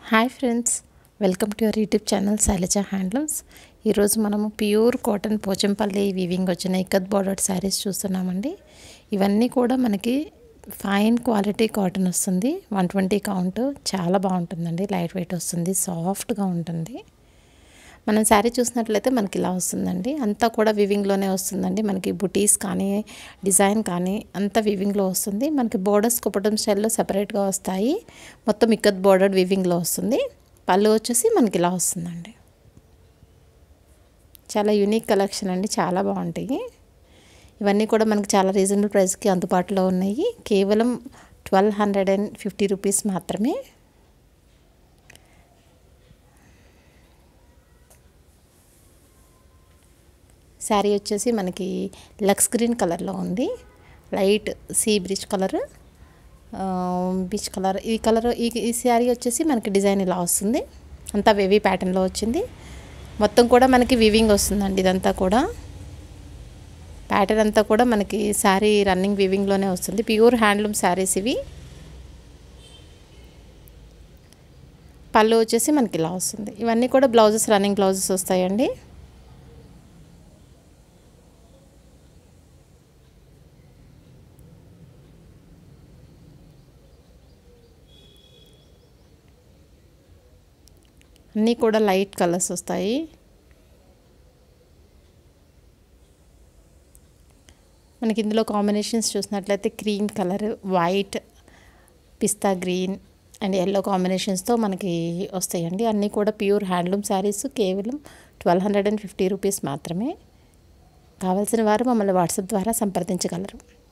hi friends welcome to your YouTube channel Shailaja handlooms ఈరోజు మనము pure cotton Pochampally weaving వచ్చిన ikat border saris చూస్తున్నామండి ఇవన్నీ కూడా మనకి ఫైన్ క్వాలిటీ కాటన్ వస్తుంది వన్ ట్వంటీ కౌంట్ చాలా బాగుంటుందండి లైట్ వెయిట్ వస్తుంది సాఫ్ట్గా ఉంటుంది మనం శారీ చూసినట్లయితే మనకి ఇలా వస్తుందండి అంతా కూడా వివింగ్లోనే వస్తుందండి మనకి బుటీస్ కానీ డిజైన్ కానీ అంతా వివింగ్లో వస్తుంది మనకి బోర్డర్స్ కుప్పటం స్టైల్లో సెపరేట్గా వస్తాయి మొత్తం ఇక్కత్ బోర్డర్ వివింగ్లో వస్తుంది పళ్ళు వచ్చేసి మనకి ఇలా వస్తుందండి చాలా యూనిక్ కలెక్షన్ అండి చాలా బాగుంటాయి ఇవన్నీ కూడా మనకి చాలా రీజనబుల్ ప్రైస్కి అందుబాటులో ఉన్నాయి కేవలం twelve hundred and fifty rupees మాత్రమే శారీ వచ్చేసి మనకి లక్స్ గ్రీన్ కలర్లో ఉంది light sea birch colour beach colour ఈ కలర్ ఈ ఈ శారీ వచ్చేసి మనకి డిజైన్ ఇలా వస్తుంది అంతా వేవీ ప్యాటర్న్లో వచ్చింది మొత్తం కూడా మనకి వివింగ్ వస్తుందండి ఇదంతా కూడా ప్యాటర్న్ అంతా కూడా మనకి శారీ రన్నింగ్ వివింగ్లోనే వస్తుంది ప్యూర్ హ్యాండ్లూమ్ శారీస్ ఇవి పళ్ళు వచ్చేసి మనకి ఇలా వస్తుంది ఇవన్నీ కూడా బ్లౌజెస్ రన్నింగ్ బ్లౌజెస్ వస్తాయండి అన్నీ కూడా లైట్ కలర్స్ వస్తాయి మనకి ఇందులో కాంబినేషన్స్ చూసినట్లయితే cream colour white pista green and yellow కాంబినేషన్స్తో మనకి వస్తాయండి అన్నీ కూడా ప్యూర్ హ్యాండ్లూమ్ శారీస్ కేవలం twelve hundred and fifty rupees మాత్రమే కావాల్సిన వారు మమ్మల్ని వాట్సాప్ ద్వారా సంప్రదించగలరు